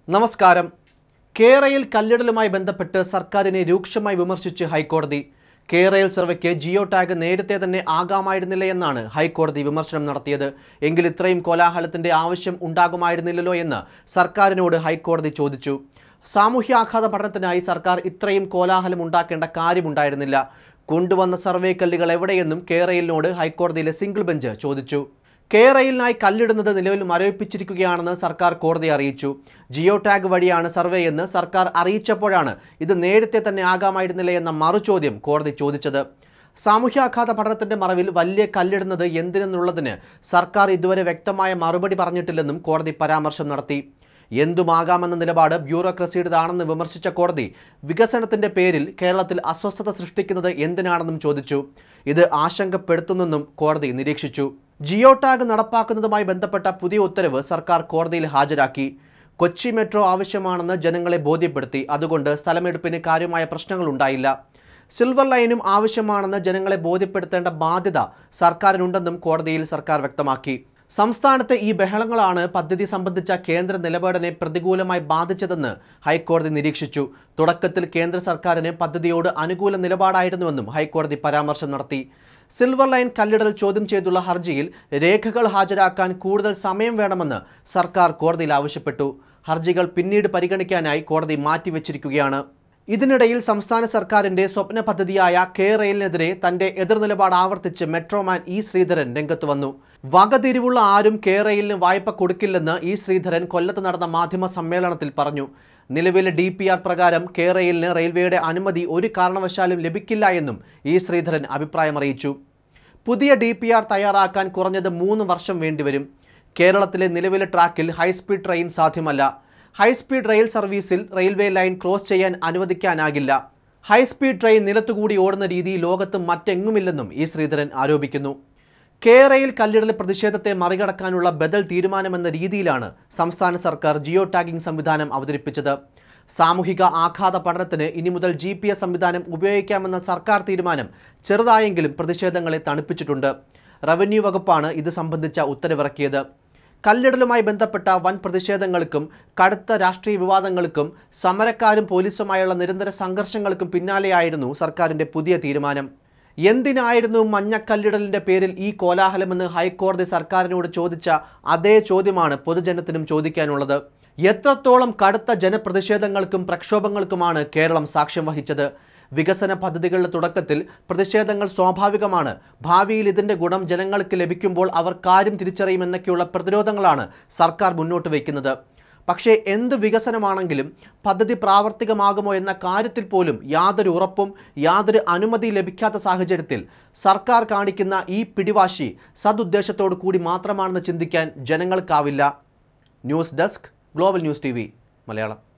നമസ്കാരം കേരയിൽ കല്ലിടലുമായി ബന്ധപ്പെട്ട് സർക്കാരിനെ രൂക്ഷമായി വിമർശിച്ച് ഹൈക്കോടതി കേരയിൽ സർവേക്ക് ജിയോ ടാഗ് നേരത്തെ തന്നെ ആകാമായിരുന്നില്ല എന്നാണ് ഹൈക്കോടതി വിമർശനം നടത്തിയത് എങ്കിൽ ഇത്രയും കോലാഹലത്തിന്റെ ആവശ്യം ഉണ്ടാകുമായിരുന്നില്ലല്ലോ എന്ന് സർക്കാരിനോട് ഹൈക്കോടതി ചോദിച്ചു സാമൂഹ്യാഘാത പഠനത്തിനായി സർക്കാർ ഇത്രയും കോലാഹലം ഉണ്ടാക്കേണ്ട കാര്യമുണ്ടായിരുന്നില്ല കൊണ്ടുവന്ന സർവേ കല്ലുകൾ എവിടെയെന്നും കേരയിലിനോട് ഹൈക്കോടതിയിലെ സിംഗിൾ ബെഞ്ച് ചോദിച്ചു കേരയിലിനായി കല്ലിടുന്നത് നിലവിൽ മരവിപ്പിച്ചിരിക്കുകയാണെന്ന് സർക്കാർ കോടതിയെ അറിയിച്ചു ജിയോ ടാഗ് വഴിയാണ് സർവേ എന്ന് സർക്കാർ അറിയിച്ചപ്പോഴാണ് ഇത് നേരത്തെ തന്നെ ആകാമായിരുന്നില്ല എന്ന മറുചോദ്യം കോടതി ചോദിച്ചത് സാമൂഹ്യാഘാത പഠനത്തിന്റെ മറവിൽ വലിയ കല്ലിടുന്നത് എന്തിനെന്നുള്ളതിന് സർക്കാർ ഇതുവരെ വ്യക്തമായ മറുപടി പറഞ്ഞിട്ടില്ലെന്നും കോടതി പരാമർശം നടത്തി എന്തുമാകാമെന്ന നിലപാട് ബ്യൂറോക്രസിയുടേതാണെന്ന് വിമർശിച്ച കോടതി വികസനത്തിന്റെ പേരിൽ കേരളത്തിൽ അസ്വസ്ഥത സൃഷ്ടിക്കുന്നത് എന്തിനാണെന്നും ചോദിച്ചു ഇത് ആശങ്കപ്പെടുത്തുന്നെന്നും കോടതി നിരീക്ഷിച്ചു ജിയോ ടാഗ് നടപ്പാക്കുന്നതുമായി ബന്ധപ്പെട്ട പുതിയ ഉത്തരവ് സർക്കാർ കോടതിയിൽ ഹാജരാക്കി കൊച്ചി മെട്രോ ആവശ്യമാണെന്ന് ജനങ്ങളെ ബോധ്യപ്പെടുത്തി അതുകൊണ്ട് സ്ഥലമെടുപ്പിന് കാര്യമായ പ്രശ്നങ്ങൾ ഉണ്ടായില്ല സിൽവർ ലൈനും ആവശ്യമാണെന്ന് ജനങ്ങളെ ബോധ്യപ്പെടുത്തേണ്ട ബാധ്യത സർക്കാരിനുണ്ടെന്നും കോടതിയിൽ സർക്കാർ വ്യക്തമാക്കി സംസ്ഥാനത്തെ ഈ ബഹളങ്ങളാണ് പദ്ധതി സംബന്ധിച്ച കേന്ദ്ര നിലപാടിനെ പ്രതികൂലമായി ബാധിച്ചതെന്ന് ഹൈക്കോടതി നിരീക്ഷിച്ചു തുടക്കത്തിൽ കേന്ദ്ര സർക്കാരിന് പദ്ധതിയോട് അനുകൂല നിലപാടായിരുന്നുവെന്നും ഹൈക്കോടതി പരാമർശം നടത്തി സിൽവർ ലൈൻ കല്ലിടൽ ചോദ്യം ചെയ്തുള്ള ഹർജിയിൽ രേഖകൾ ഹാജരാക്കാൻ കൂടുതൽ സമയം വേണമെന്ന് സർക്കാർ കോടതിയിൽ ആവശ്യപ്പെട്ടു ഹർജികൾ പിന്നീട് പരിഗണിക്കാനായി കോടതി മാറ്റിവെച്ചിരിക്കുകയാണ് ഇതിനിടയിൽ സംസ്ഥാന സർക്കാരിന്റെ സ്വപ്ന പദ്ധതിയായ കെ റെയിലിനെതിരെ തന്റെ എതിർനിലപാട് ആവർത്തിച്ച് മെട്രോമാൻ ഇ ശ്രീധരൻ രംഗത്ത് വന്നു വകതിരിവുള്ള ആരും കെ റെയിലിന് വായ്പ കൊടുക്കില്ലെന്ന് ഇ ശ്രീധരൻ കൊല്ലത്ത് നടന്ന മാധ്യമ സമ്മേളനത്തിൽ പറഞ്ഞു നിലവിലെ ഡി പി ആർ പ്രകാരം കെ റെയിലിന് റെയിൽവേയുടെ അനുമതി ഒരു കാരണവശാലും ലഭിക്കില്ല എന്നും ഇ ശ്രീധരൻ അഭിപ്രായമറിയിച്ചു പുതിയ ഡി പി ആർ തയ്യാറാക്കാൻ കുറഞ്ഞത് മൂന്ന് വർഷം വേണ്ടിവരും കേരളത്തിലെ നിലവിലെ ട്രാക്കിൽ ഹൈസ്പീഡ് ട്രെയിൻ സാധ്യമല്ല ഹൈസ്പീഡ് റെയിൽ സർവീസിൽ റെയിൽവേ ലൈൻ ക്രോസ് ചെയ്യാൻ അനുവദിക്കാനാകില്ല ഹൈസ്പീഡ് ട്രെയിൻ നിലത്തുകൂടി ഓടുന്ന രീതി ലോകത്ത് മറ്റെങ്ങുമില്ലെന്നും ഇ ശ്രീധരൻ ആരോപിക്കുന്നു കേരയിൽ കല്ലിടൽ പ്രതിഷേധത്തെ മറികടക്കാനുള്ള ബദൽ തീരുമാനമെന്ന രീതിയിലാണ് സംസ്ഥാന സർക്കാർ ജിയോ ടാഗിംഗ് സംവിധാനം അവതരിപ്പിച്ചത് സാമൂഹിക ആഘാത പഠനത്തിന് ഇനി മുതൽ ജി പി എസ് സംവിധാനം ഉപയോഗിക്കാമെന്ന സർക്കാർ തീരുമാനം ചെറുതായെങ്കിലും പ്രതിഷേധങ്ങളെ തണുപ്പിച്ചിട്ടുണ്ട് റവന്യൂ വകുപ്പാണ് ഇത് സംബന്ധിച്ച ഉത്തരവിറക്കിയത് കല്ലിടലുമായി ബന്ധപ്പെട്ട വൻ പ്രതിഷേധങ്ങൾക്കും കടുത്ത രാഷ്ട്രീയ വിവാദങ്ങൾക്കും സമരക്കാരും പോലീസുമായുള്ള നിരന്തര സംഘർഷങ്ങൾക്കും പിന്നാലെയായിരുന്നു സർക്കാരിന്റെ പുതിയ തീരുമാനം എന്തിനായിരുന്നു മഞ്ഞക്കല്ലിടലിന്റെ പേരിൽ ഈ കോലാഹലമെന്ന് ഹൈക്കോടതി സർക്കാരിനോട് ചോദിച്ച അതേ ചോദ്യമാണ് പൊതുജനത്തിനും ചോദിക്കാനുള്ളത് എത്രത്തോളം കടുത്ത ജനപ്രതിഷേധങ്ങൾക്കും പ്രക്ഷോഭങ്ങൾക്കുമാണ് കേരളം സാക്ഷ്യം വഹിച്ചത് വികസന പദ്ധതികളുടെ തുടക്കത്തിൽ പ്രതിഷേധങ്ങൾ സ്വാഭാവികമാണ് ഭാവിയിൽ ഇതിന്റെ ഗുണം ജനങ്ങൾക്ക് ലഭിക്കുമ്പോൾ അവർ കാര്യം തിരിച്ചറിയുമെന്നൊക്കെയുള്ള പ്രതിരോധങ്ങളാണ് സർക്കാർ മുന്നോട്ട് വയ്ക്കുന്നത് പക്ഷേ എന്ത് വികസനമാണെങ്കിലും പദ്ധതി പ്രാവർത്തികമാകുമോ എന്ന കാര്യത്തിൽ പോലും യാതൊരു ഉറപ്പും യാതൊരു അനുമതി ലഭിക്കാത്ത സാഹചര്യത്തിൽ സർക്കാർ കാണിക്കുന്ന ഈ പിടിവാശി സതുദ്ദേശത്തോടു കൂടി മാത്രമാണെന്ന് ചിന്തിക്കാൻ ജനങ്ങൾക്കാവില്ല news desk global news T Malayalam